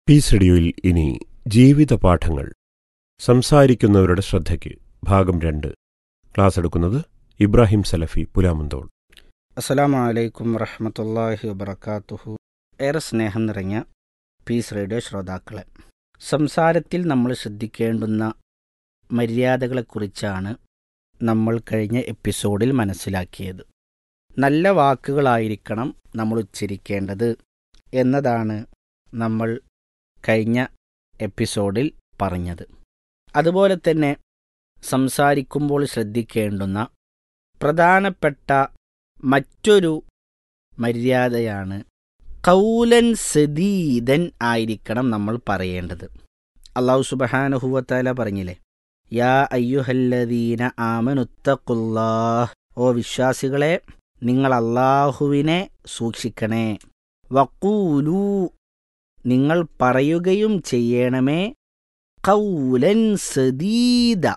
Piece റേഡിയോയിൽ ഇനി ജീവിത പാഠങ്ങൾ സംസാരിക്കുന്നവരുടെ ശ്രദ്ധയ്ക്ക് ഭാഗം രണ്ട് ക്ലാസ് എടുക്കുന്നത് ഇബ്രാഹിം സലഫി പുലാമന്തോൾ അസ്സലാമു അലൈക്കും വറഹമത്തല്ലാഹി വബർക്കാത്തുഹു ഏറെ സ്നേഹം നിറഞ്ഞ പീസ് റേഡിയോ ശ്രോതാക്കളെ സംസാരത്തിൽ നമ്മൾ ശ്രദ്ധിക്കേണ്ടുന്ന മര്യാദകളെക്കുറിച്ചാണ് നമ്മൾ കഴിഞ്ഞ എപ്പിസോഡിൽ മനസ്സിലാക്കിയത് നല്ല വാക്കുകളായിരിക്കണം നമ്മൾ ഉച്ചരിക്കേണ്ടത് എന്നതാണ് നമ്മൾ കഴിഞ്ഞ എപ്പിസോഡിൽ പറഞ്ഞത് അതുപോലെ തന്നെ സംസാരിക്കുമ്പോൾ ശ്രദ്ധിക്കേണ്ടുന്ന പ്രധാനപ്പെട്ട മറ്റൊരു മര്യാദയാണ് കൗലൻ സദീദൻ ആയിരിക്കണം നമ്മൾ പറയേണ്ടത് അള്ളാഹു സുബഹാനുഹുവത്താല പറഞ്ഞില്ലേ യാ അയ്യുഹല്ലദീന ആമനുത്തക്കുല്ലാഹ് ഓ വിശ്വാസികളെ നിങ്ങൾ അള്ളാഹുവിനെ സൂക്ഷിക്കണേ വക്കൂലൂ നിങ്ങൾ പറയുകയും ചെയ്യണമേ കൗലൻ സദീദ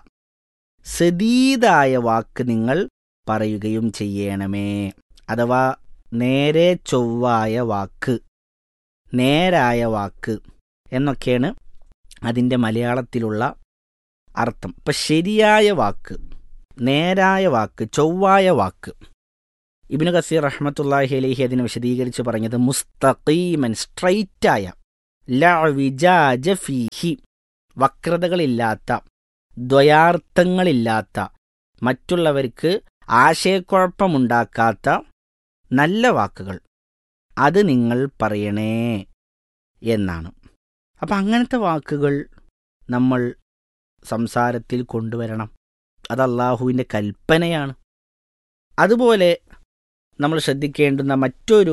സദീദായ വാക്ക് നിങ്ങൾ പറയുകയും ചെയ്യണമേ അഥവാ നേരെ ചൊവ്വായ വാക്ക് നേരായ വാക്ക് എന്നൊക്കെയാണ് അതിൻ്റെ മലയാളത്തിലുള്ള അർത്ഥം ഇപ്പം ശരിയായ വാക്ക് നേരായ വാക്ക് ചൊവ്വായ വാക്ക് ഇബിനു കസീർ റഹ്മത്തുല്ലാഹി അലഹി അതിനെ വിശദീകരിച്ച് പറഞ്ഞത് മുസ്തഖീമൻ സ്ട്രൈറ്റായ ല വിജാജ ഫീഹി വക്രതകളില്ലാത്ത ദ്വയാർത്ഥങ്ങളില്ലാത്ത മറ്റുള്ളവർക്ക് ആശയക്കുഴപ്പമുണ്ടാക്കാത്ത നല്ല വാക്കുകൾ അത് നിങ്ങൾ പറയണേ എന്നാണ് അപ്പം അങ്ങനത്തെ വാക്കുകൾ നമ്മൾ സംസാരത്തിൽ കൊണ്ടുവരണം അത് അള്ളാഹുവിൻ്റെ കൽപ്പനയാണ് അതുപോലെ നമ്മൾ ശ്രദ്ധിക്കേണ്ടുന്ന മറ്റൊരു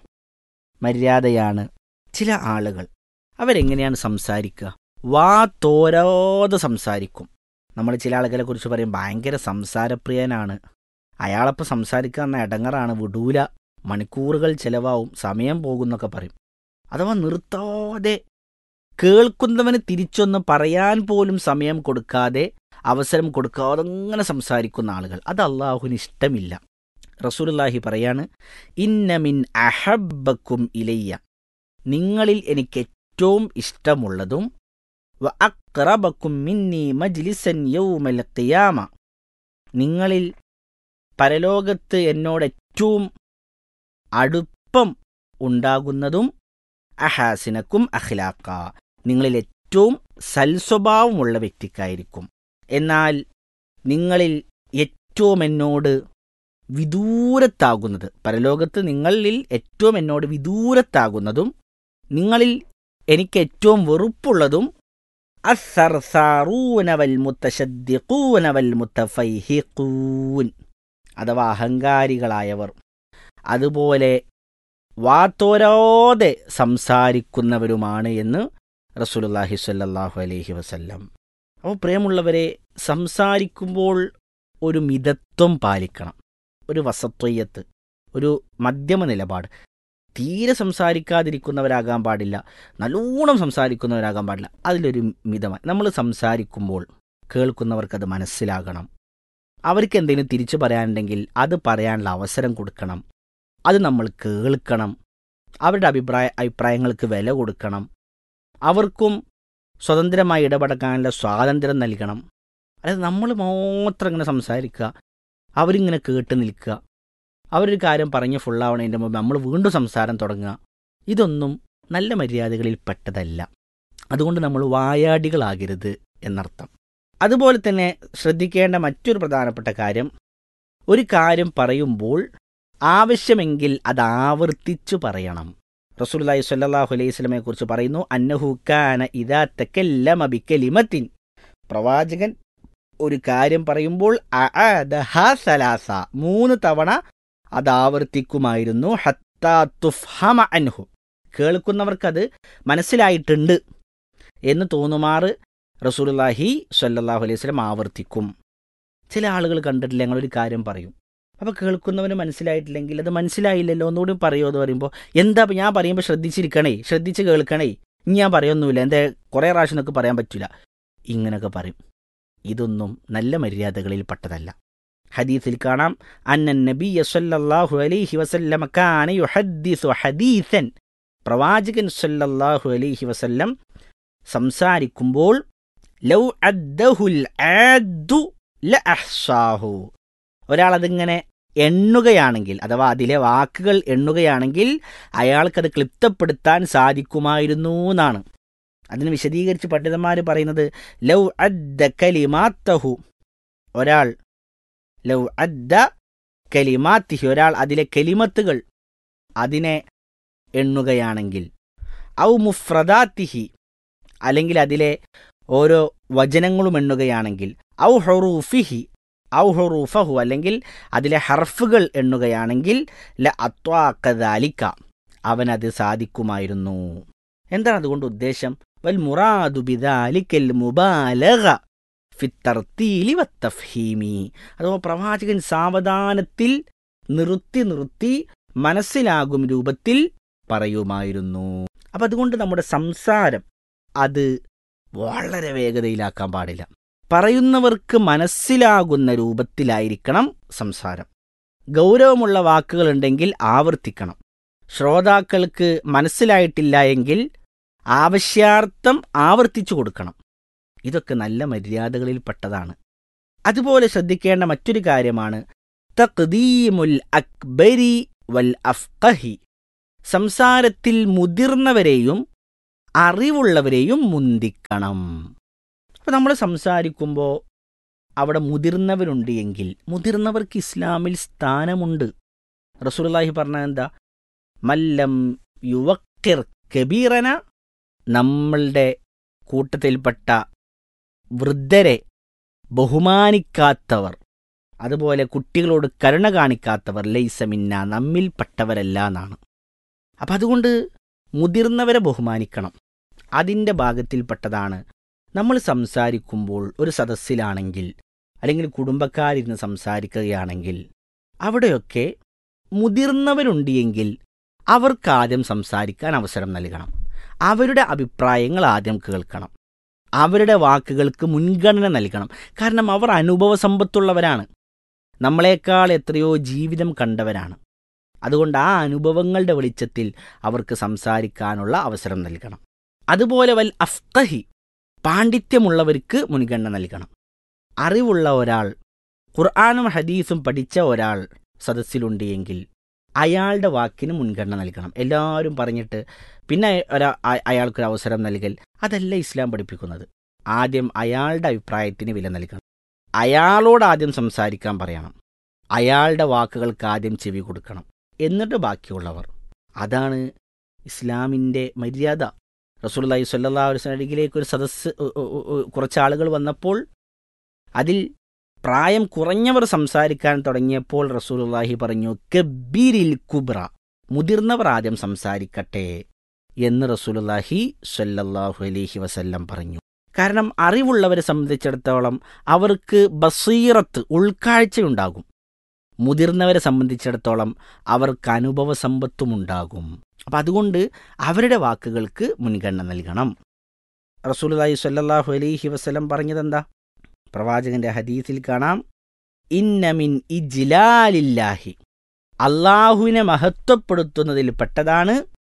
മര്യാദയാണ് ചില ആളുകൾ അവരെങ്ങനെയാണ് സംസാരിക്കുക വാ തോരാതെ സംസാരിക്കും നമ്മൾ ചില ആളുകളെ കുറിച്ച് പറയും ഭയങ്കര സംസാരപ്രിയനാണ് അയാളപ്പോൾ സംസാരിക്കുക എന്ന ഇടങ്ങറാണ് വിടൂല മണിക്കൂറുകൾ ചിലവാവും സമയം പോകുന്നൊക്കെ പറയും അഥവാ നിർത്താതെ കേൾക്കുന്നവന് തിരിച്ചൊന്ന് പറയാൻ പോലും സമയം കൊടുക്കാതെ അവസരം കൊടുക്കാതെ അങ്ങനെ സംസാരിക്കുന്ന ആളുകൾ അത് അള്ളാഹുവിന് ഇഷ്ടമില്ല റസൂലുള്ളാഹി പറയാണ് ഇന്നമിൻ അഹബക്കും ഇലയ്യ നിങ്ങളിൽ എനിക്ക് ഏറ്റവും ഇഷ്ടമുള്ളതും വ അക്റബക്കും മിന്നി മജ്ലിസൻ യൗമൽ ഖിയാമ നിങ്ങളിൽ പരലോകത്ത് എന്നോട് ഏറ്റവും അടുപ്പം ഉണ്ടാകുന്നതും അഹാസിനക്കും അഖ്ലാക്ക നിങ്ങളിൽ ഏറ്റവും സൽസ്വഭാവമുള്ള വ്യക്തിക്കായിരിക്കും എന്നാൽ നിങ്ങളിൽ ഏറ്റവും എന്നോട് വിദൂരത്താകുന്നത് പരലോകത്ത് നിങ്ങളിൽ ഏറ്റവും എന്നോട് വിദൂരത്താകുന്നതും നിങ്ങളിൽ എനിക്ക് ഏറ്റവും വെറുപ്പുള്ളതും അസർസാറൂനവൽ മുത്തശദ്ദിഖൂനവൽ മുത്തഫൈഹിഖൂൻ അഥവാ അഹങ്കാരികളായവർ അതുപോലെ വാത്തോരാതെ സംസാരിക്കുന്നവരുമാണ് എന്ന് റസൂലുള്ളാഹി സ്വല്ലല്ലാഹു അലൈഹി വസല്ലം അപ്പോൾ പ്രിയമുള്ളവരെ സംസാരിക്കുമ്പോൾ ഒരു മിതത്വം പാലിക്കണം ഒരു വസത്വയ്യത്ത് ഒരു മധ്യമ നിലപാട് തീരെ സംസാരിക്കാതിരിക്കുന്നവരാകാൻ പാടില്ല നല്ലോണം സംസാരിക്കുന്നവരാകാൻ പാടില്ല അതിലൊരു മിതമായി നമ്മൾ സംസാരിക്കുമ്പോൾ കേൾക്കുന്നവർക്കത് മനസ്സിലാകണം അവർക്ക് എന്തെങ്കിലും തിരിച്ചു പറയാനുണ്ടെങ്കിൽ അത് പറയാനുള്ള അവസരം കൊടുക്കണം അത് നമ്മൾ കേൾക്കണം അവരുടെ അഭിപ്രായ അഭിപ്രായങ്ങൾക്ക് വില കൊടുക്കണം അവർക്കും സ്വതന്ത്രമായി ഇടപെടക്കാനുള്ള സ്വാതന്ത്ര്യം നൽകണം അതായത് നമ്മൾ മാത്രം ഇങ്ങനെ സംസാരിക്കുക അവരിങ്ങനെ കേട്ട് നിൽക്കുക അവരൊരു കാര്യം പറഞ്ഞ് ഫുള്ളാവണതിൻ്റെ മുമ്പ് നമ്മൾ വീണ്ടും സംസാരം തുടങ്ങുക ഇതൊന്നും നല്ല മര്യാദകളിൽ പെട്ടതല്ല അതുകൊണ്ട് നമ്മൾ വായാടികളാകരുത് എന്നർത്ഥം അതുപോലെ തന്നെ ശ്രദ്ധിക്കേണ്ട മറ്റൊരു പ്രധാനപ്പെട്ട കാര്യം ഒരു കാര്യം പറയുമ്പോൾ ആവശ്യമെങ്കിൽ അത് ആവർത്തിച്ചു പറയണം റസൂലുള്ളാഹി സ്വല്ലല്ലാഹു അലൈഹി സ്വലമയെ കുറിച്ച് പറയുന്നു അന്നഹു കാന ഇദാ തകല്ലമ ബികലിമത്തിൻ പ്രവാചകൻ ഒരു കാര്യം പറയുമ്പോൾ അഅദഹ സലാസ മൂന്ന് തവണ അത് ആവർത്തിക്കുമായിരുന്നു ഹത്താ തുഫ്ഹമ അൻഹു കേൾക്കുന്നവർക്കത് മനസ്സിലായിട്ടുണ്ട് എന്ന് തോന്നുമാറ് റസൂലുള്ളാഹി സ്വല്ലല്ലാഹു അലൈഹി വസല്ലം ആവർത്തിക്കും ചില ആളുകൾ കണ്ടിട്ടില്ല ഞങ്ങളൊരു കാര്യം പറയും അപ്പോൾ കേൾക്കുന്നവന് മനസ്സിലായിട്ടില്ലെങ്കിൽ അത് മനസ്സിലായില്ലല്ലോ ഒന്നുകൂടി പറയുമോ എന്ന് പറയുമ്പോൾ എന്താ ഇപ്പൊ ഞാൻ പറയുമ്പോൾ ശ്രദ്ധിച്ചിരിക്കണേ ശ്രദ്ധിച്ച് കേൾക്കണേ ഇനി ഞാൻ പറയൊന്നുമില്ല എന്താ കുറേ പ്രാവശ്യം എന്നൊക്കെ പറയാൻ പറ്റില്ല ഇങ്ങനെയൊക്കെ പറയും ഇതൊന്നും നല്ല മര്യാദകളിൽ പെട്ടതല്ല ഹദീസിൽ കാണാം അന്നൻ നബി സല്ലല്ലാഹു അലൈഹി വസല്ലമ കാന യുഹദ്ദിസു ഹദീസൻ പ്രവാചകൻ സല്ലല്ലാഹു അലൈഹി വസല്ലം സംസാരിക്കുമ്പോൾ ലൗ അദ്ദഹുൽ ആദ്ദു ലഅഹ്സാഹു ഒരാൾ അതിങ്ങനെ എണ്ണുകയാണെങ്കിൽ അഥവാ അതിലെ വാക്കുകൾ എണ്ണുകയാണെങ്കിൽ അയാൾക്കത് ക്ലിപ്തപ്പെടുത്താൻ സാധിക്കുമായിരുന്നു എന്നാണ് അതിന് വിശദീകരിച്ച് പണ്ഡിതന്മാർ പറയുന്നത് ലൗ അദ്ദ കലിമാത്തഹു ഒരാൾ ലൗ അദ്ദ കലിമാത്തിഹി ഒരാൾ അതിലെ കലിമത്തുകൾ അതിനെ എണ്ണുകയാണെങ്കിൽ ഔ മുഫ്രദാത്തിഹി അല്ലെങ്കിൽ അതിലെ ഓരോ വചനങ്ങളും എണ്ണുകയാണെങ്കിൽ ഔ ഹൊറൂഫിഹി ഔ ഹൊറൂഫഹു അല്ലെങ്കിൽ അതിലെ ഹർഫുകൾ എണ്ണുകയാണെങ്കിൽ ല അത്വാക്കദാലിക്ക അവനത് സാധിക്കുമായിരുന്നു എന്താണ് അതുകൊണ്ട് ഉദ്ദേശം വൽ മുറാദു ബിദാലിക്കൽ മുബാലഗ ഫിത്തർത്തീലി വത്തഫ്ഹീമി അഥവാ പ്രവാചകൻ സാവധാനത്തിൽ നിർത്തി നിർത്തി മനസ്സിലാകും രൂപത്തിൽ പറയുമായിരുന്നു അപ്പം അതുകൊണ്ട് നമ്മുടെ സംസാരം അത് വളരെ വേഗതയിലാക്കാൻ പാടില്ല പറയുന്നവർക്ക് മനസ്സിലാകുന്ന രൂപത്തിലായിരിക്കണം സംസാരം ഗൗരവമുള്ള വാക്കുകളുണ്ടെങ്കിൽ ആവർത്തിക്കണം ശ്രോതാക്കൾക്ക് മനസ്സിലായിട്ടില്ല എങ്കിൽ ആവശ്യാർത്ഥം ആവർത്തിച്ചു കൊടുക്കണം ഇതൊക്കെ നല്ല മര്യാദകളിൽപ്പെട്ടതാണ് അതുപോലെ ശ്രദ്ധിക്കേണ്ട മറ്റൊരു കാര്യമാണ് തഖ്ദീമുൽ അക്ബരി വൽ അഫ്ഖഹി സംസാരത്തിൽ മുതിർന്നവരെയും അറിവുള്ളവരെയും മുന്തിക്കണം അപ്പോൾ നമ്മൾ സംസാരിക്കുമ്പോൾ അവിടെ മുതിർന്നവരുണ്ട് എങ്കിൽ മുതിർന്നവർക്ക് ഇസ്ലാമിൽ സ്ഥാനമുണ്ട് റസൂലുള്ളാഹി പറഞ്ഞ എന്താ മല്ലം യുവക്കിർ കബീറന നമ്മളുടെ കൂട്ടത്തിൽപ്പെട്ട വൃദ്ധരെ ബഹുമാനിക്കാത്തവർ അതുപോലെ കുട്ടികളോട് കരുണ കാണിക്കാത്തവർ ലൈസമിന്ന നമ്മിൽപ്പെട്ടവരല്ല എന്നാണ് അപ്പം അതുകൊണ്ട് മുതിർന്നവരെ ബഹുമാനിക്കണം അതിൻ്റെ ഭാഗത്തിൽപ്പെട്ടതാണ് നമ്മൾ സംസാരിക്കുമ്പോൾ ഒരു സദസ്സിലാണെങ്കിൽ അല്ലെങ്കിൽ കുടുംബക്കാരിരുന്ന് സംസാരിക്കുകയാണെങ്കിൽ അവിടെയൊക്കെ മുതിർന്നവരുണ്ട് എങ്കിൽ അവർക്ക് ആദ്യം സംസാരിക്കാൻ അവസരം നൽകണം അവരുടെ അഭിപ്രായങ്ങൾ ആദ്യം കേൾക്കണം അവരുടെ വാക്കുകൾക്ക് മുൻഗണന നൽകണം കാരണം അവർ അനുഭവ സമ്പത്തുള്ളവരാണ് നമ്മളെക്കാൾ എത്രയോ ജീവിതം കണ്ടവരാണ് അതുകൊണ്ട് ആ അനുഭവങ്ങളുടെ വെളിച്ചത്തിൽ അവർക്ക് സംസാരിക്കാനുള്ള അവസരം നൽകണം അതുപോലെ വൽ അഫ്തഹി പാണ്ഡിത്യമുള്ളവർക്ക് മുൻഗണന നൽകണം അറിവുള്ള ഒരാൾ ഖുർആാനും ഹദീസും പഠിച്ച ഒരാൾ സദസ്സിലുണ്ട് എങ്കിൽ അയാളുടെ വാക്കിന് മുൻഗണന നൽകണം എല്ലാവരും പറഞ്ഞിട്ട് പിന്നെ ഒരാ അ- അയാൾക്കൊരു അവസരം നൽകൽ അതല്ല ഇസ്ലാം പഠിപ്പിക്കുന്നത് ആദ്യം അയാളുടെ അഭിപ്രായത്തിന് വില നൽകണം അയാളോട് ആദ്യം സംസാരിക്കാൻ പറയണം അയാളുടെ വാക്കുകൾക്ക് ആദ്യം ചെവി കൊടുക്കണം എന്നിട്ട് ബാക്കിയുള്ളവർ അതാണ് ഇസ്ലാമിൻ്റെ മര്യാദ റസൂലുള്ളാഹി സ്വല്ലല്ലാഹു അലൈഹി വസല്ലം അരികിലേക്ക് ഒരു സദസ്സ് ഉ- ഉ- ഉ- ഉ- കുറച്ച് ആളുകൾ വന്നപ്പോൾ അതിൽ പ്രായം കുറഞ്ഞവർ സംസാരിക്കാൻ തുടങ്ങിയപ്പോൾ റസൂലുള്ളാഹി പറഞ്ഞു കബീരിൽ കുബ്ര മുതിർന്നവർ ആദ്യം സംസാരിക്കട്ടെ എന്ന് റസൂലുള്ളാഹി സ്വല്ലല്ലാഹു അലൈഹി വസല്ലം പറഞ്ഞു കാരണം അറിവുള്ളവരെ സംബന്ധിച്ചിടത്തോളം അവർക്ക് ബസീറത്ത് ഉൾക്കാഴ്ചയുണ്ടാകും മുതിർന്നവരെ സംബന്ധിച്ചിടത്തോളം അവർക്ക് അനുഭവ സമ്പത്തുമുണ്ടാകും അപ്പം അതുകൊണ്ട് അവരുടെ വാക്കുകൾക്ക് മുൻഗണന നൽകണം റസൂലുള്ളാഹി സ്വല്ലല്ലാഹു അലൈഹി വസല്ലം പറഞ്ഞതെന്താ പ്രവാചകന്റെ ഹദീസിൽ കാണാം ഇന്നമിൻ ഇജ്ലാലില്ലാഹി അള്ളാഹുവിനെ മഹത്വപ്പെടുത്തുന്നതിൽ പെട്ടതാണ്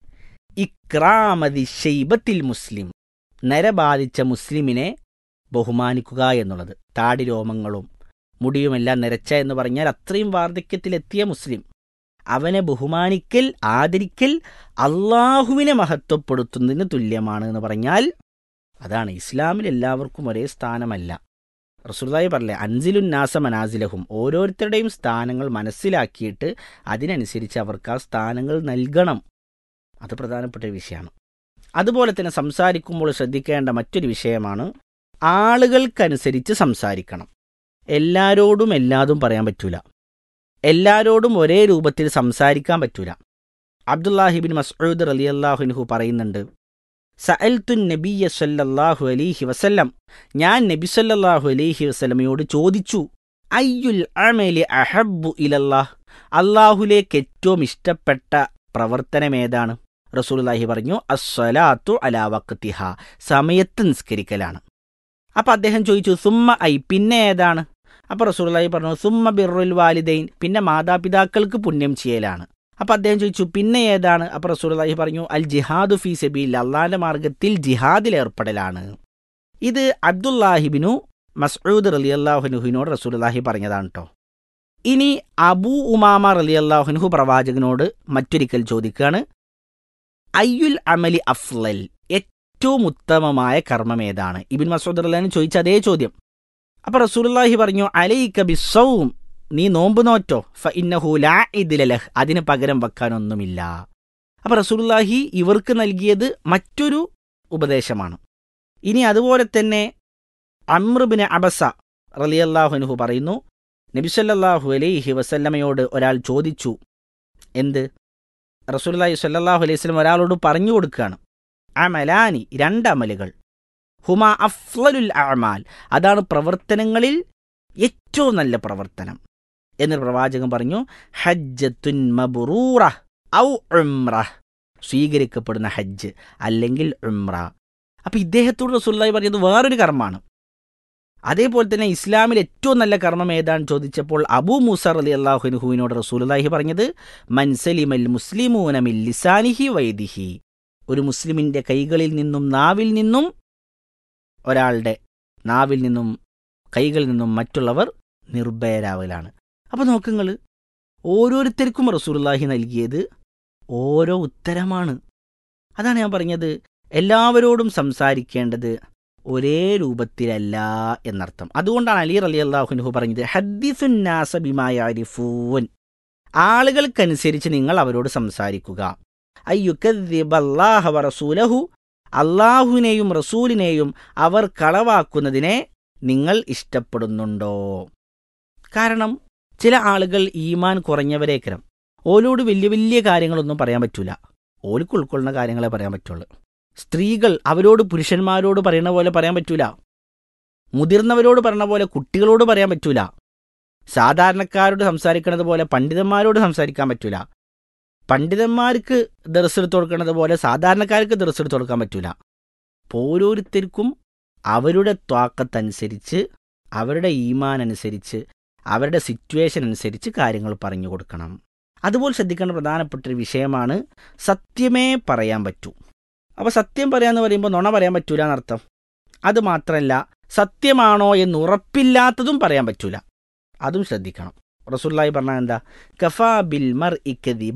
ഇക്രാമതി ഷെയ്ബത്തിൽ മുസ്ലിം നരബാധിച്ച മുസ്ലിമിനെ ബഹുമാനിക്കുക എന്നുള്ളത് താടി രോമങ്ങളും മുടിയുമെല്ലാം നിരച്ച എന്ന് പറഞ്ഞാൽ അത്രയും വാർദ്ധക്യത്തിലെത്തിയ മുസ്ലിം അവനെ ബഹുമാനിക്കൽ ആദരിക്കൽ അള്ളാഹുവിനെ മഹത്വപ്പെടുത്തുന്നതിന് തുല്യമാണ് എന്ന് പറഞ്ഞാൽ അതാണ് ഇസ്ലാമിൽ എല്ലാവർക്കും ഒരേ സ്ഥാനമല്ല റസൂലായി പറഞ്ഞേ അൻസിലുൻ നാസ മനാസിലഹും ഓരോരുത്തരുടെയും സ്ഥാനങ്ങൾ മനസ്സിലാക്കിയിട്ട് അതിനനുസരിച്ച് അവർക്ക് ആ സ്ഥാനങ്ങൾ നൽകണം അത് പ്രധാനപ്പെട്ട ഒരു വിഷയമാണ് അതുപോലെ തന്നെ സംസാരിക്കുമ്പോൾ ശ്രദ്ധിക്കേണ്ട മറ്റൊരു വിഷയമാണ് ആളുകൾക്കനുസരിച്ച് സംസാരിക്കണം എല്ലാരോടും എല്ലാതും പറയാൻ പറ്റൂല എല്ലാരോടും ഒരേ രൂപത്തിൽ സംസാരിക്കാൻ പറ്റൂല അബ്ദുല്ലാഹിബിൻ മസ്ഊദ് റലിയല്ലാഹുൻഹു പറയുന്നുണ്ട് സഅൽത്തുൻ നബിയ സല്ലല്ലാഹു അലൈഹി വസല്ലം ഞാൻ നബി സല്ലല്ലാഹു അലൈഹി വസല്ലമയോട് ചോദിച്ചു അയ്യുൽ അമലി അഹബ്ബു ഇലല്ലാഹ് അള്ളാഹുലേക്ക് ഏറ്റവും ഇഷ്ടപ്പെട്ട പ്രവർത്തനം ഏതാണ് റസൂലുള്ളാഹി പറഞ്ഞു അസ്സലാത്തു അലാ വഖ്തിഹ സമയത്ത് നിസ്കരിക്കലാണ് അപ്പൊ അദ്ദേഹം ചോദിച്ചു സുമ്മ ഐ പിന്നെ ഏതാണ് അപ്പൊ റസൂലുള്ളാഹി പറഞ്ഞു സുമ്മ ബിറുൽ വാലിദൈൻ പിന്നെ മാതാപിതാക്കൾക്ക് പുണ്യം ചെയ്യലാണ് അപ്പോൾ അദ്ദേഹം ചോദിച്ചു പിന്നെ ഏതാണ് അപ്പോൾ റസൂലുള്ളാഹി പറഞ്ഞു അൽ ജിഹാദു ഫീ സബീൽ അള്ളാഹിൻ്റെ മാർഗത്തിൽ ജിഹാദിൽ ഏർപ്പെടലാണ് ഇത് അബ്ദുല്ലാഹിബിനു മസ്ഊദ് റലി അള്ളാഹുനുഹിനോട് റസൂലുള്ളാഹി പറഞ്ഞതാണ് കേട്ടോ ഇനി അബൂ ഉമാമ റലി അള്ളാഹുനുഹു പ്രവാചകനോട് മറ്റൊരിക്കൽ ചോദിക്കുകയാണ് അയ്യുൽ അമലി അഫ്ലൽ ഏറ്റവും ഉത്തമമായ കർമ്മം ഏതാണ് ഇബിൻ മസൂദ് അള്ളഹാൻ ചോദിച്ച അതേ ചോദ്യം അപ്പോൾ റസൂലുള്ളാഹി പറഞ്ഞു അലൈക ബിസൗം നീ നോമ്പ് നോറ്റോ ഫ ഇന്നഹു ലാ ഇതിലലഹ് അതിന് പകരം വെക്കാനൊന്നുമില്ല അപ്പോൾ റസൂലുള്ളാഹി ഇവർക്ക് നൽകിയത് മറ്റൊരു ഉപദേശമാണ് ഇനി അതുപോലെ തന്നെ അമ്രുബിന് അബസ റലിയല്ലാഹുനുഹു പറയുന്നു നബിസല്ലാഹു അലൈഹി വസല്ലമയോട് ഒരാൾ ചോദിച്ചു എന്ത് റസൂലുള്ളാഹി സ്വല്ലല്ലാഹു അലൈഹി വസല്ലം ഒരാളോട് പറഞ്ഞു കൊടുക്കുകയാണ് അമലാനി രണ്ട് അമലുകൾ ഹുമ അഫ്ലലുൽ അമാൽ അതാണ് പ്രവർത്തനങ്ങളിൽ ഏറ്റവും നല്ല പ്രവർത്തനം എന്ന് പ്രവാചകൻ പറഞ്ഞു ഹജ്ജത്തുൻ മബ്റൂറ ഔ ഉംറ സ്വീകരിക്കപ്പെടുന്ന ഹജ്ജ് അല്ലെങ്കിൽ ഉംറ അപ്പം ഇദ്ദേഹത്തോട് റസൂല്ലായി പറയുന്നത് വേറൊരു കർമ്മമാണ് അതേപോലെ തന്നെ ഇസ്ലാമിൽ ഏറ്റവും നല്ല കർമ്മം ഏതാണെന്ന് ചോദിച്ചപ്പോൾ അബൂ മൂസർ അലി അള്ളാഹുനുഹുവിനോട് റസൂലുല്ലാഹി പറഞ്ഞത് മൻസലിമൽ മുസ്ലിമൂനമിൽ ലിസാനിഹി വൈദിഹി ഒരു മുസ്ലിമിൻ്റെ കൈകളിൽ നിന്നും നാവിൽ നിന്നും ഒരാളുടെ നാവിൽ നിന്നും കൈകളിൽ നിന്നും മറ്റുള്ളവർ നിർഭയരാവലാണ് അപ്പോൾ നോക്കുങ്ങൾ ഓരോരുത്തർക്കും റസൂലുള്ളാഹി നൽകിയത് ഓരോ ഉത്തരമാണ് അതാണ് ഞാൻ പറഞ്ഞത് എല്ലാവരോടും സംസാരിക്കേണ്ടത് ഒരേ രൂപത്തിലല്ല എന്നർത്ഥം അതുകൊണ്ടാണ് അലി അലി അള്ളാഹുനുഹു പറഞ്ഞത് ഹദ്ദിസുന്നാസ ബിമായാരിഫൂൻ ആളുകൾക്കനുസരിച്ച് നിങ്ങൾ അവരോട് സംസാരിക്കുക അയ്യുക്കല്ലാഹ റസൂലഹു അള്ളാഹുവിനെയും റസൂലിനെയും അവർ കളവാക്കുന്നതിനെ നിങ്ങൾ ഇഷ്ടപ്പെടുന്നുണ്ടോ കാരണം ചില ആളുകൾ ഈമാൻ കുറഞ്ഞവരേക്കരം ഓലോട് വലിയ വലിയ കാര്യങ്ങളൊന്നും പറയാൻ പറ്റൂല ഓർക്ക് ഉൾക്കൊള്ളുന്ന കാര്യങ്ങളെ പറയാൻ പറ്റുള്ളൂ സ്ത്രീകൾ അവരോട് പുരുഷന്മാരോട് പറയുന്ന പോലെ പറയാൻ പറ്റൂല മുതിർന്നവരോട് പറയുന്ന പോലെ കുട്ടികളോട് പറയാൻ പറ്റൂല സാധാരണക്കാരോട് സംസാരിക്കുന്നത് പോലെ പണ്ഡിതന്മാരോട് സംസാരിക്കാൻ പറ്റൂല പണ്ഡിതന്മാർക്ക് ദർശെടുത്ത് കൊടുക്കുന്നത് പോലെ സാധാരണക്കാർക്ക് ദർശെടുത്ത് കൊടുക്കാൻ പറ്റൂല ഓരോരുത്തർക്കും അവരുടെ ത്വാക്കത്തനുസരിച്ച് അവരുടെ ഈമാൻ അനുസരിച്ച് അവരുടെ സിറ്റുവേഷൻ അനുസരിച്ച് കാര്യങ്ങൾ പറഞ്ഞു കൊടുക്കണം അതുപോലെ ശ്രദ്ധിക്കേണ്ട പ്രധാനപ്പെട്ട ഒരു വിഷയമാണ് സത്യമേ പറയാൻ പറ്റൂ അപ്പോൾ സത്യം പറയാന്ന് പറയുമ്പോൾ നുണ പറയാൻ പറ്റൂല എന്നർത്ഥം അത് മാത്രമല്ല സത്യമാണോ എന്ന് ഉറപ്പില്ലാത്തതും പറയാൻ പറ്റൂല അതും ശ്രദ്ധിക്കണം റസൂല്ലായി പറഞ്ഞാൽ എന്താ കഫാ ബിൽ മർ ഇക്കദിബ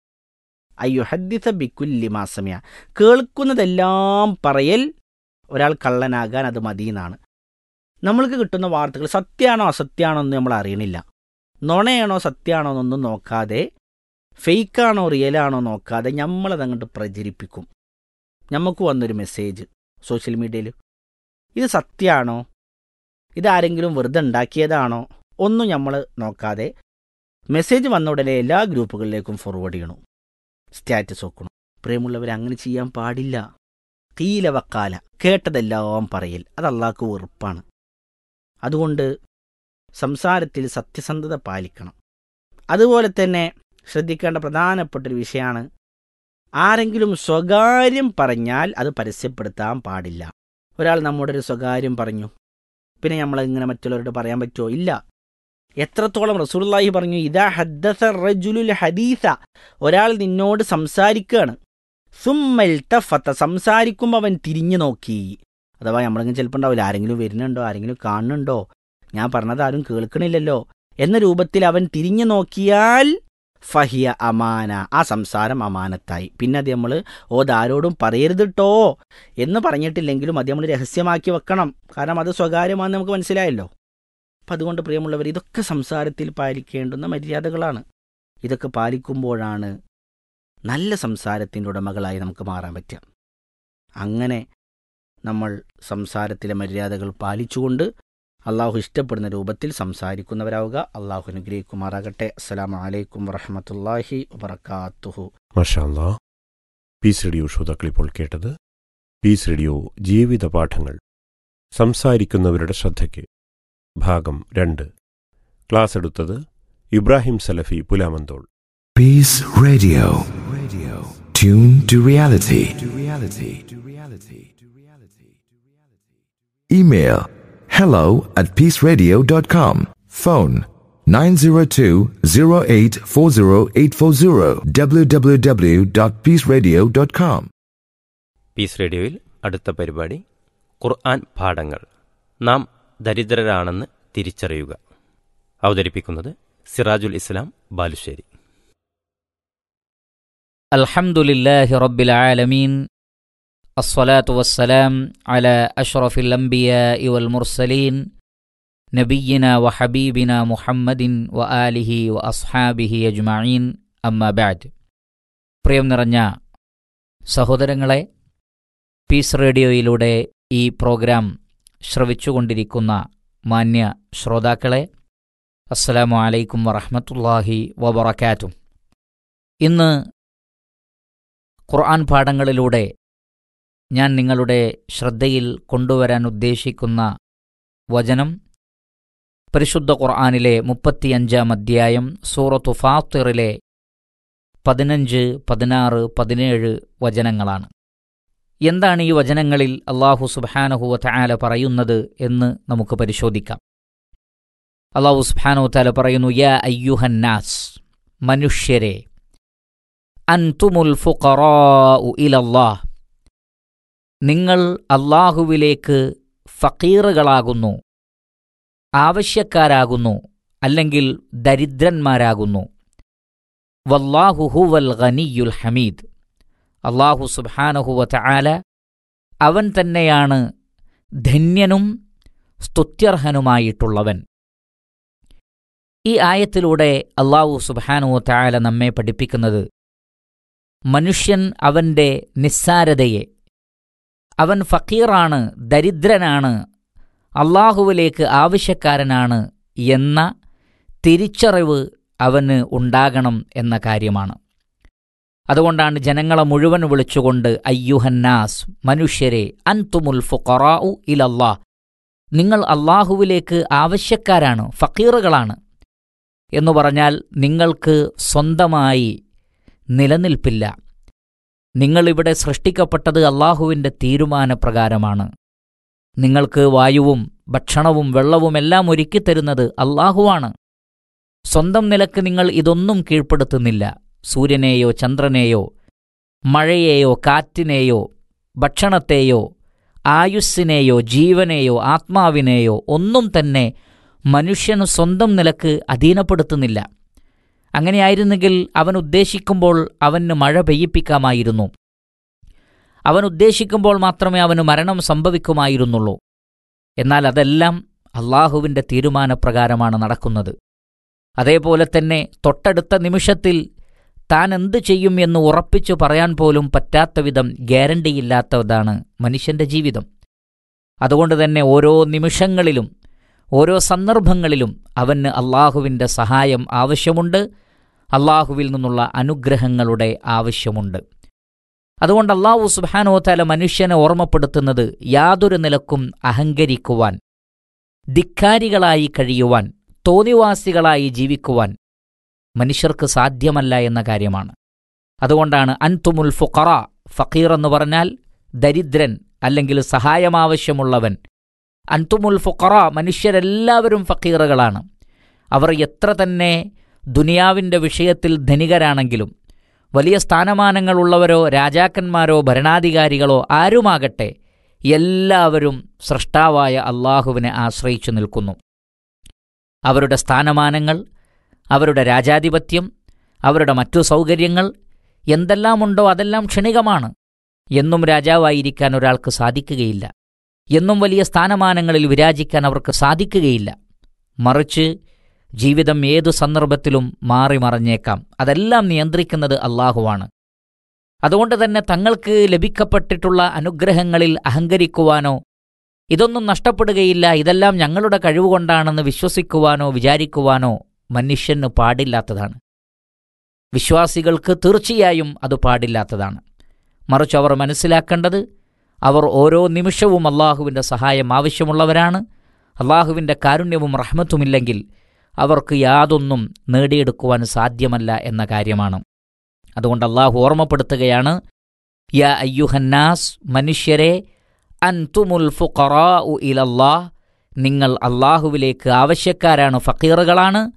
അയ്യോ ഹദ്ദിസ ബിക്കുല്ലി മാസമിയ കേൾക്കുന്നതെല്ലാം പറയൽ ഒരാൾ കള്ളനാകാൻ അത് മതിയെന്നാണ് നമ്മൾക്ക് കിട്ടുന്ന വാർത്തകൾ സത്യമാണോ അസത്യമാണോ എന്ന് നമ്മൾ അറിയണില്ല നുണയാണോ സത്യമാണോ എന്നൊന്നും നോക്കാതെ ഫേക്കാണോ റിയലാണോ നോക്കാതെ നമ്മളതങ്ങോട്ട് പ്രചരിപ്പിക്കും നമുക്ക് വന്നൊരു മെസ്സേജ് സോഷ്യൽ മീഡിയയിൽ ഇത് സത്യമാണോ ഇതാരെങ്കിലും വെറുതെ ഉണ്ടാക്കിയതാണോ ഒന്നും നമ്മൾ നോക്കാതെ മെസ്സേജ് വന്ന ഉടനെ എല്ലാ ഗ്രൂപ്പുകളിലേക്കും ഫോർവേഡ് ചെയ്യണം സ്റ്റാറ്റസ് വെക്കണം പ്രിയമുള്ളവർ അങ്ങനെ ചെയ്യാൻ പാടില്ല കീല വക്കാല കേട്ടതെല്ലാം പറയൽ അത് അള്ളാഹ്ക്ക് വെറുപ്പാണ് അതുകൊണ്ട് സംസാരത്തിൽ സത്യസന്ധത പാലിക്കണം അതുപോലെ തന്നെ ശ്രദ്ധിക്കേണ്ട പ്രധാനപ്പെട്ടൊരു വിഷയമാണ് ആരെങ്കിലും സ്വകാര്യം പറഞ്ഞാൽ അത് പരസ്യപ്പെടുത്താൻ പാടില്ല ഒരാൾ നമ്മുടെ ഒരു സ്വകാര്യം പറഞ്ഞു പിന്നെ നമ്മൾ ഇങ്ങനെ മറ്റുള്ളവരോട് പറയാൻ പറ്റുമോ ഇല്ല എത്രത്തോളം റസൂലുള്ളാഹി പറഞ്ഞു ഇതാ ഹദ്ദസ റജുലുൽ ഹദീസ ഒരാൾ നിന്നോട് സംസാരിക്കുകയാണ് സുമ്മൽ തഫത്ത സംസാരിക്കുമ്പോൾ അവൻ തിരിഞ്ഞു നോക്കി അഥവാ നമ്മളിങ്ങനെ ചിലപ്പോൾ ഉണ്ടാവില്ല ആരെങ്കിലും വരുന്നുണ്ടോ ആരെങ്കിലും കാണുന്നുണ്ടോ ഞാൻ പറഞ്ഞത് ആരും കേൾക്കണില്ലല്ലോ എന്ന രൂപത്തിൽ അവൻ തിരിഞ്ഞു നോക്കിയാൽ ഫഹിയ അമാന ആ സംസാരം അമാനത്തായി പിന്നെ അത് നമ്മൾ ഓ ആരോടും പറയരുതിട്ടോ എന്ന് പറഞ്ഞിട്ടില്ലെങ്കിലും അത് നമ്മൾ രഹസ്യമാക്കി വെക്കണം കാരണം അത് സ്വകാര്യമാണെന്ന് നമുക്ക് മനസ്സിലായല്ലോ അപ്പം അതുകൊണ്ട് പ്രിയമുള്ളവർ ഇതൊക്കെ സംസാരത്തിൽ പാലിക്കേണ്ടുന്ന മര്യാദകളാണ് ഇതൊക്കെ പാലിക്കുമ്പോഴാണ് നല്ല സംസാരത്തിൻ്റെ ഉടമകളായി നമുക്ക് മാറാൻ പറ്റുക അങ്ങനെ നമ്മൾ സംസാരത്തിലെ മര്യാദകൾ പാലിച്ചുകൊണ്ട് അള്ളാഹു ഇഷ്ടപ്പെടുന്ന രൂപത്തിൽ സംസാരിക്കുന്നവരാവുക അള്ളാഹു അനുഗ്രഹിക്കുമാറാകട്ടെ അസ്സലാമു അലൈക്കും വറഹമത്തല്ലാഹി വബർക്കാത്തുഹു മഷാല്ലാ പീസ് റേഡിയോ ശ്രോതാക്കൾ ഇപ്പോൾ കേട്ടത് പീസ് റേഡിയോ ജീവിത പാഠങ്ങൾ സംസാരിക്കുന്നവരുടെ ശ്രദ്ധയ്ക്ക് ഭാഗം രണ്ട് ക്ലാസ് എടുത്തത് Ibrahim Salafi Pulamanthol Peace Radio. Radio. Tune to reality. To reality. To reality. To reality. Email hello at peaceradio.com. Phone 902-0840-840 www.peaceradio.com. Peace റേഡിയോയിൽ അടുത്ത പരിപാടി ഖുർആൻ പാഠങ്ങൾ നാം ദരിദ്രരാണെന്ന് തിരിച്ചറിയുക അവതരിപ്പിക്കുന്നത് സിറാജുൽ ഇസ്ലാം ബാലുശ്ശേരി الحمد لله رب العالمين الصلاة والسلام على أشرف الأنبياء والمرسلين نبينا وحبيبنا محمد وآله وأصحابه أجمعين أما بعد പ്രിയം നിറഞ്ഞ സഹോദരങ്ങളെ പീസ് റേഡിയോയിലൂടെ ഈ പ്രോഗ്രാം ശ്രവിച്ചുകൊണ്ടിരിക്കുന്ന മാന്യ ശ്രോതാക്കളെ അസ്സലാമു അലൈക്കും വറഹ്മത്തുള്ളാഹി വബറകാതുഹു ഇന്ന് ഖുർആൻ പാഠങ്ങളിലൂടെ ഞാൻ നിങ്ങളുടെ ശ്രദ്ധയിൽ കൊണ്ടുവരാൻ ഉദ്ദേശിക്കുന്ന വചനം പരിശുദ്ധ ഖുർആനിലെ മുപ്പത്തിയഞ്ചാം അധ്യായം സൂറത്തു ഫാത്തിറിലെ പതിനഞ്ച് പതിനാറ് പതിനേഴ് വചനങ്ങളാണ് എന്താണ് ഈ വചനങ്ങളിൽ അള്ളാഹു സുബാനഹുവ തആല പറയുന്നത് എന്ന് നമുക്ക് പരിശോധിക്കാം അള്ളാഹു സുബാനഹു തആല പറയുന്നു യാ അയ്യുഹന്നാസ് മനുഷ്യരെ അൻതുമുൽ ഫുഖറാഉ ഇലല്ലാഹ് നിങ്ങൾ അള്ളാഹുവിലേക്ക് ഫക്കീറുകളാകുന്നു ആവശ്യക്കാരാകുന്നു അല്ലെങ്കിൽ ദരിദ്രന്മാരാകുന്നു വല്ലാഹു ഹുവൽ ഗനിയുൽ ഹമീദ് അള്ളാഹു സുബ്ഹാനഹുവ തആല അവൻ തന്നെയാണ് ധന്യനും സ്തുത്യർഹനുമായിട്ടുള്ളവൻ ഈ ആയത്തിലൂടെ അള്ളാഹു സുബ്ഹാനഹുവ തആല നമ്മെ പഠിപ്പിക്കുന്നത് മനുഷ്യൻ അവൻ്റെ നിസ്സാരതയെ അവൻ ഫക്കീറാണ് ദരിദ്രനാണ് അള്ളാഹുവിലേക്ക് ആവശ്യക്കാരനാണ് എന്ന തിരിച്ചറിവ് അവന് ഉണ്ടാകണം എന്ന കാര്യമാണ് അതുകൊണ്ടാണ് ജനങ്ങളെ മുഴുവൻ വിളിച്ചുകൊണ്ട് അയ്യുഹന്നാസ് മനുഷ്യരെ അൻതുമുൽ ഫുഖറാഉ ഇലല്ലാ നിങ്ങൾ അള്ളാഹുവിലേക്ക് ആവശ്യക്കാരാണ് ഫക്കീറുകളാണ് എന്നു പറഞ്ഞാൽ നിങ്ങൾക്ക് സ്വന്തമായി നിലനിൽപ്പില്ല നിങ്ങളിവിടെ സൃഷ്ടിക്കപ്പെട്ടത് അള്ളാഹുവിൻ്റെ തീരുമാനപ്രകാരമാണ് നിങ്ങൾക്ക് വായുവും ഭക്ഷണവും വെള്ളവുമെല്ലാം ഒരുക്കിത്തരുന്നത് അള്ളാഹുവാണ് സ്വന്തം നിലക്ക് നിങ്ങൾ ഇതൊന്നും കീഴ്പ്പെടുത്തുന്നില്ല സൂര്യനെയോ ചന്ദ്രനെയോ മഴയെയോ കാറ്റിനെയോ ഭക്ഷണത്തെയോ ആയുസ്സിനെയോ ജീവനെയോ ആത്മാവിനെയോ ഒന്നും തന്നെ മനുഷ്യന് സ്വന്തം നിലക്ക് അധീനപ്പെടുത്തുന്നില്ല അങ്ങനെയായിരുന്നെങ്കിൽ അവൻ ഉദ്ദേശിക്കുമ്പോൾ അവന് മഴ പെയ്യിപ്പിക്കാമായിരുന്നു അവൻ ഉദ്ദേശിക്കുമ്പോൾ മാത്രമേ അവന് മരണം സംഭവിക്കുമായിരുന്നുള്ളൂ എന്നാൽ അതെല്ലാം അള്ളാഹുവിൻ്റെ തീരുമാനപ്രകാരമാണ് നടക്കുന്നത് അതേപോലെ തന്നെ തൊട്ടടുത്ത നിമിഷത്തിൽ താൻ എന്തു ചെയ്യും എന്ന് ഉറപ്പിച്ചു പറയാൻ പോലും പറ്റാത്ത വിധം ഗ്യാരണ്ടിയില്ലാത്തതാണ് മനുഷ്യന്റെ ജീവിതം അതുകൊണ്ട് തന്നെ ഓരോ നിമിഷങ്ങളിലും ഓരോ സന്ദർഭങ്ങളിലും അവന് അള്ളാഹുവിൻ്റെ സഹായം ആവശ്യമുണ്ട് അള്ളാഹുവിൽ നിന്നുള്ള അനുഗ്രഹങ്ങളുടെ ആവശ്യമുണ്ട് അതുകൊണ്ട് അള്ളാഹു സുബാനോത്താല മനുഷ്യനെ ഓർമ്മപ്പെടുത്തുന്നത് യാതൊരു നിലക്കും അഹങ്കരിക്കുവാൻ ധിക്കാരികളായി കഴിയുവാൻ തോന്നിവാസികളായി ജീവിക്കുവാൻ മനുഷ്യർക്ക് സാധ്യമല്ല എന്ന കാര്യമാണ് അതുകൊണ്ടാണ് അൻതുമുൽ ഫുഖറ ഫക്കീർ എന്ന് പറഞ്ഞാൽ ദരിദ്രൻ അല്ലെങ്കിൽ സഹായമാവശ്യമുള്ളവൻ അൻതുമുൽ ഫുഖറ മനുഷ്യരെല്ലാവരും ഫക്കീറുകളാണ് അവർ എത്ര തന്നെ ദുനിയാവിൻ്റെ വിഷയത്തിൽ ധനികരാണെങ്കിലും വലിയ സ്ഥാനമാനങ്ങളുള്ളവരോ രാജാക്കന്മാരോ ഭരണാധികാരികളോ ആരുമാകട്ടെ എല്ലാവരും സൃഷ്ടാവായ അള്ളാഹുവിനെ ആശ്രയിച്ചു നിൽക്കുന്നു അവരുടെ സ്ഥാനമാനങ്ങൾ അവരുടെ രാജാധിപത്യം അവരുടെ മറ്റു സൗകര്യങ്ങൾ എന്തെല്ലാമുണ്ടോ അതെല്ലാം ക്ഷണികമാണ് എന്നും രാജാവായിരിക്കാൻ ഒരാൾക്ക് സാധിക്കുകയില്ല എന്നും വലിയ സ്ഥാനമാനങ്ങളിൽ വിരാജിക്കാൻ അവർക്ക് സാധിക്കുകയില്ല മറിച്ച് ജീവിതം ഏതു സന്ദർഭത്തിലും മാറി മറഞ്ഞേക്കാം അതെല്ലാം നിയന്ത്രിക്കുന്നത് അള്ളാഹുവാണ് അതുകൊണ്ട് തന്നെ തങ്ങൾക്ക് ലഭിക്കപ്പെട്ടിട്ടുള്ള അനുഗ്രഹങ്ങളിൽ അഹങ്കരിക്കുവാനോ ഇതൊന്നും നഷ്ടപ്പെടുകയില്ല ഇതെല്ലാം ഞങ്ങളുടെ കഴിവുകൊണ്ടാണെന്ന് വിശ്വസിക്കുവാനോ വിചാരിക്കുവാനോ മനുഷ്യന് പാടില്ലാത്തതാണ് വിശ്വാസികൾക്ക് തീർച്ചയായും അത് പാടില്ലാത്തതാണ് മറിച്ച് അവർ മനസ്സിലാക്കേണ്ടത് അവർ ഓരോ നിമിഷവും അള്ളാഹുവിൻ്റെ സഹായം ആവശ്യമുള്ളവരാണ് അള്ളാഹുവിൻ്റെ കാരുണ്യവും റഹ്മത്തുമില്ലെങ്കിൽ അവർക്ക് യാതൊന്നും നേടിയെടുക്കുവാൻ സാധ്യമല്ല എന്ന കാര്യമാണ് അതുകൊണ്ട് അള്ളാഹു ഓർമ്മപ്പെടുത്തുകയാണ് യാ അയ്യുഹന്നാസ് മനുഷ്യരെ അൻതുമുൽ ഫുഖറാഉ ഇലല്ലാഹ് നിങ്ങൾ അള്ളാഹുവിലേക്ക് ആവശ്യക്കാരാണ് ഫക്കീറുകളാണ്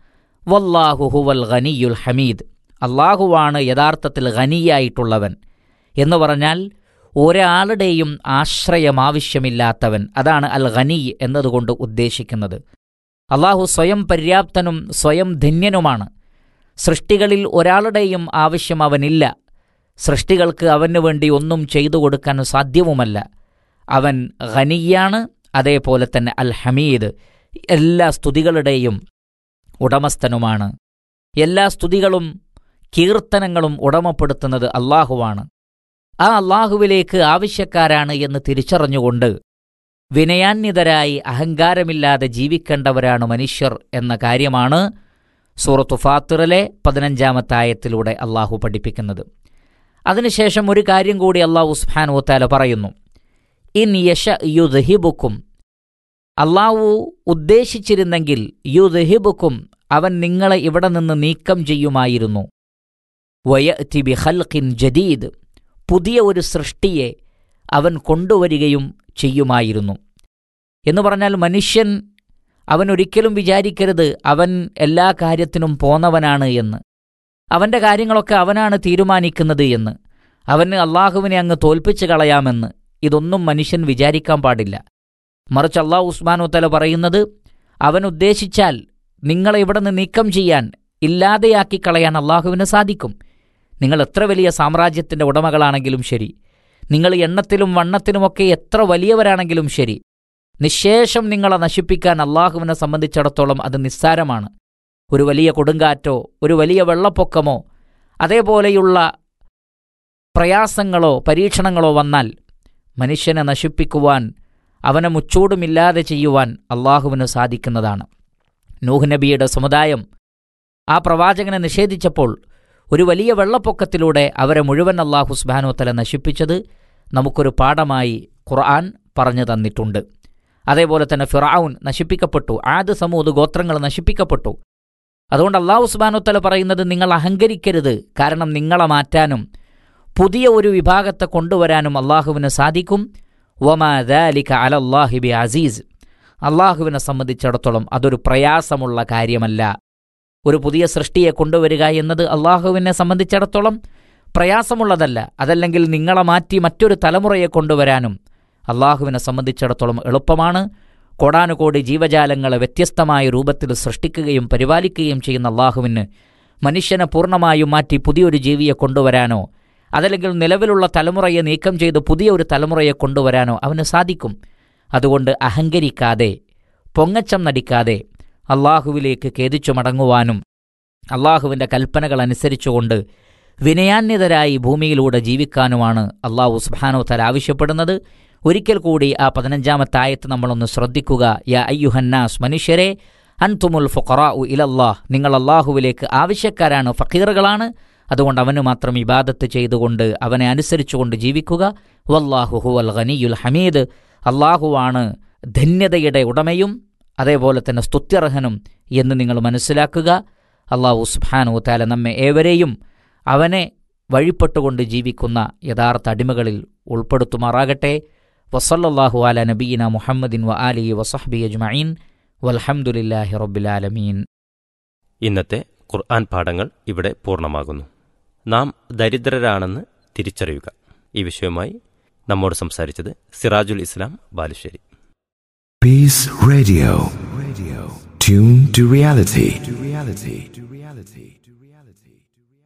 വല്ലാഹു ഹുവൽ ഖനിയുൽ ഹമീദ് അള്ളാഹുവാണ് യഥാർത്ഥത്തിൽ ഖനിയായിട്ടുള്ളവൻ എന്ന് പറഞ്ഞാൽ ഒരാളുടെയും ആശ്രയം ആവശ്യമില്ലാത്തവൻ അതാണ് അൽ ഖനി എന്നതുകൊണ്ട് ഉദ്ദേശിക്കുന്നത് അള്ളാഹു സ്വയം പര്യാപ്തനും സ്വയം ധന്യനുമാണ് സൃഷ്ടികളിൽ ഒരാളുടെയും ആവശ്യം അവനില്ല സൃഷ്ടികൾക്ക് അവനു വേണ്ടി ഒന്നും ചെയ്തു കൊടുക്കാൻ സാധ്യവുമല്ല അവൻ ഖനിയാണ് അതേപോലെ തന്നെ അൽ ഹമീദ് എല്ലാ സ്തുതികളുടെയും ഉടമസ്ഥനുമാണ് എല്ലാ സ്തുതികളും കീർത്തനങ്ങളും ഉടമപ്പെടുത്തുന്നത് അള്ളാഹുവാണ് ആ അള്ളാഹുവിലേക്ക് ആവശ്യക്കാരാണ് എന്ന് തിരിച്ചറിഞ്ഞുകൊണ്ട് വിനയാന്വിതരായി അഹങ്കാരമില്ലാതെ ജീവിക്കേണ്ടവരാണ് മനുഷ്യർ എന്ന കാര്യമാണ് സൂറത്തു ഫാത്തിറിലെ പതിനഞ്ചാമത്തെ ആയത്തിലൂടെ അള്ളാഹു പഠിപ്പിക്കുന്നത് അതിനുശേഷം ഒരു കാര്യം കൂടി അള്ളാഹു സുബ്ഹാനഹു വതആല പറയുന്നു ഇൻ യശ യുദ്ഹിബുക്കും അള്ളാഹു ഉദ്ദേശിച്ചിരുന്നെങ്കിൽ യുദ്ഹിബുക്കും അവൻ നിങ്ങളെ ഇവിടെ നിന്ന് നീക്കം ചെയ്യുമായിരുന്നു വയഅ്തി ബിഖൽഖിൻ ജദീദ് പുതിയ ഒരു സൃഷ്ടിയെ അവൻ കൊണ്ടുവരികയും ചെയ്യുമായിരുന്നു എന്ന് പറഞ്ഞാൽ മനുഷ്യൻ അവൻ ഒരിക്കലും വിചാരിക്കരുത് അവൻ എല്ലാ കാര്യത്തിനും പോന്നവനാണ് എന്ന് അവന്റെ കാര്യങ്ങളൊക്കെ അവനാണ് തീരുമാനിക്കുന്നത് എന്ന് അവന് അള്ളാഹുവിനെ അങ്ങ് തോൽപ്പിച്ചു കളയാമെന്ന് ഇതൊന്നും മനുഷ്യൻ വിചാരിക്കാൻ പാടില്ല മറിച്ച് അള്ളാഹു ഉസ്മാനു തല പറയുന്നത് അവൻ ഉദ്ദേശിച്ചാൽ നിങ്ങളെ ഇവിടെ നിന്ന് നീക്കം ചെയ്യാൻ ഇല്ലാതെയാക്കി കളയാൻ അള്ളാഹുവിന് സാധിക്കും നിങ്ങൾ എത്ര വലിയ സാമ്രാജ്യത്തിന്റെ ഉടമകളാണെങ്കിലും ശരി നിങ്ങൾ എണ്ണത്തിലും വണ്ണത്തിലുമൊക്കെ എത്ര വലിയവരാണെങ്കിലും ശരി നിശേഷം നിങ്ങളെ നശിപ്പിക്കാൻ അള്ളാഹുവിനെ സംബന്ധിച്ചിടത്തോളം അത് നിസ്സാരമാണ് ഒരു വലിയ കൊടുങ്കാറ്റോ ഒരു വലിയ വെള്ളപ്പൊക്കമോ അതേപോലെയുള്ള പ്രയാസങ്ങളോ പരീക്ഷണങ്ങളോ വന്നാൽ മനുഷ്യനെ നശിപ്പിക്കുവാൻ അവനെ മുച്ചൂടുമില്ലാതെ ചെയ്യുവാൻ അള്ളാഹുവിന് സാധിക്കുന്നതാണ് നൂഹ് നബിയുടെ സമുദായം ആ പ്രവാചകനെ നിഷേധിച്ചപ്പോൾ ഒരു വലിയ വെള്ളപ്പൊക്കത്തിലൂടെ അവരെ മുഴുവൻ അള്ളാഹു സുബാനോത്തല നശിപ്പിച്ചത് നമുക്കൊരു പാഠമായി ഖുർആൻ പറഞ്ഞു തന്നിട്ടുണ്ട് അതേപോലെ തന്നെ ഫിറാവുൻ നശിപ്പിക്കപ്പെട്ടു ആദ് സമൂത് ഗോത്രങ്ങൾ നശിപ്പിക്കപ്പെട്ടു അതുകൊണ്ട് അള്ളാഹു സുബാനോത്തല പറയുന്നത് നിങ്ങൾ അഹങ്കരിക്കരുത് കാരണം നിങ്ങളെ മാറ്റാനും പുതിയ ഒരു വിഭാഗത്തെ കൊണ്ടുവരാനും അള്ളാഹുവിന് സാധിക്കും വമാ ദാലിക അലല്ലാഹിബി അസീസ് അള്ളാഹുവിനെ സംബന്ധിച്ചിടത്തോളം അതൊരു പ്രയാസമുള്ള കാര്യമല്ല ഒരു പുതിയ സൃഷ്ടിയെ കൊണ്ടുവരിക എന്നത് അള്ളാഹുവിനെ സംബന്ധിച്ചിടത്തോളം പ്രയാസമുള്ളതല്ല അതല്ലെങ്കിൽ നിങ്ങളെ മാറ്റി മറ്റൊരു തലമുറയെ കൊണ്ടുവരാനും അള്ളാഹുവിനെ സംബന്ധിച്ചിടത്തോളം എളുപ്പമാണ് കോടാനുകോടി ജീവജാലങ്ങളെ വ്യത്യസ്തമായ രൂപത്തിൽ സൃഷ്ടിക്കുകയും പരിപാലിക്കുകയും ചെയ്യുന്ന അള്ളാഹുവിന് മനുഷ്യനെ പൂർണ്ണമായും മാറ്റി പുതിയൊരു ജീവിയെ കൊണ്ടുവരാനോ അതല്ലെങ്കിൽ നിലവിലുള്ള തലമുറയെ നീക്കം ചെയ്ത് പുതിയ ഒരു തലമുറയെ കൊണ്ടുവരാനോ അവന് സാധിക്കും അതുകൊണ്ട് അഹങ്കരിക്കാതെ പൊങ്ങച്ചം നടിക്കാതെ അള്ളാഹുവിലേക്ക് ഖേദിച്ചു മടങ്ങുവാനും അള്ളാഹുവിൻ്റെ കൽപ്പനകൾ അനുസരിച്ചുകൊണ്ട് വിനയാന്യതരായി ഭൂമിയിലൂടെ ജീവിക്കാനുമാണ് അള്ളാഹു സുബാനോത്തൽ ആവശ്യപ്പെടുന്നത് ഒരിക്കൽ കൂടി ആ പതിനഞ്ചാമത്തെ ആയത്ത് നമ്മളൊന്ന് ശ്രദ്ധിക്കുക യാ അയ്യുഹന്നാസ് മനുഷ്യരെ അൻതുമുൽ ഫുഖറാ ഉ ഇലല്ലാഹ് നിങ്ങൾ അള്ളാഹുവിലേക്ക് ആവശ്യക്കാരാണ് ഫക്കീറുകളാണ് അതുകൊണ്ട് അവന് മാത്രം ഇബാദത്ത് ചെയ്തുകൊണ്ട് അവനെ അനുസരിച്ചുകൊണ്ട് ജീവിക്കുക വല്ലാഹു ഹുവൽ ഖനിയുൽ ഹമീദ് അള്ളാഹുവാണ് ധന്യതയുടെ ഉടമയും അതേപോലെ തന്നെ സ്തുത്യർഹനും എന്ന് നിങ്ങൾ മനസ്സിലാക്കുക അള്ളാഹു സുബ്ഹാനു താല നമ്മെ ഏവരെയും അവനെ വഴിപ്പെട്ടുകൊണ്ട് ജീവിക്കുന്ന യഥാർത്ഥ അടിമകളിൽ ഉൾപ്പെടുത്തുമാറാകട്ടെ വസല്ലല്ലാഹു അല നബീന മുഹമ്മദിൻ വ ആലി വസഹബി അജ്മഈൻ വൽഹംദുലില്ലാഹി റബ്ബിലാലമീൻ ഇന്നത്തെ ഖുർആൻ പാഠങ്ങൾ ഇവിടെ പൂർണ്ണമാകുന്നു നാം ദരിദ്രരാണെന്ന് തിരിച്ചറിയുക ഈ വിഷയവുമായി നമ്മോട് സംസാരിച്ചത് സിറാജുൽ ഇസ്ലാം Balussery Peace Radio. Radio. Tune to reality. To reality. To reality. To reality.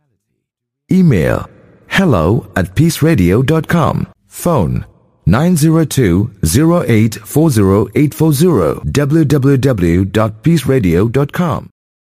Email hello at peaceradio.com. Phone 902-0840-840 www.peaceradio.com.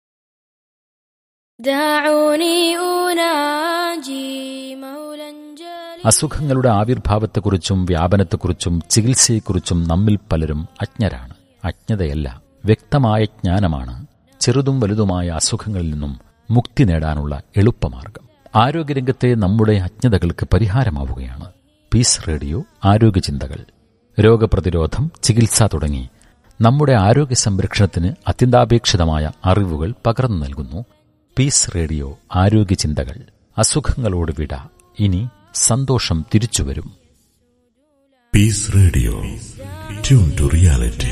دعوني أناجي مولا جليلا അസുഖങ്ങളുടെ ആവിർഭാവത്തെക്കുറിച്ചും വ്യാപനത്തെക്കുറിച്ചും ചികിത്സയെക്കുറിച്ചും നമ്മിൽ പലരും അജ്ഞരാണ് അജ്ഞതയല്ല വ്യക്തമായ ജ്ഞാനമാണ് ചെറുതും വലുതുമായ അസുഖങ്ങളിൽ നിന്നും മുക്തി നേടാനുള്ള എളുപ്പമാർഗം ആരോഗ്യരംഗത്തെ നമ്മുടെ അജ്ഞതകൾക്ക് പരിഹാരമാവുകയാണ് പീസ് റേഡിയോ ആരോഗ്യചിന്തകൾ രോഗപ്രതിരോധം ചികിത്സ തുടങ്ങി നമ്മുടെ ആരോഗ്യ സംരക്ഷണത്തിന് അത്യന്താപേക്ഷിതമായ അറിവുകൾ പകർന്നു നൽകുന്നു പീസ് റേഡിയോ ആരോഗ്യചിന്തകൾ അസുഖങ്ങളോട് വിട ഇനി സന്തോഷം തിരിച്ചുവരും Peace Radio. Tune to reality.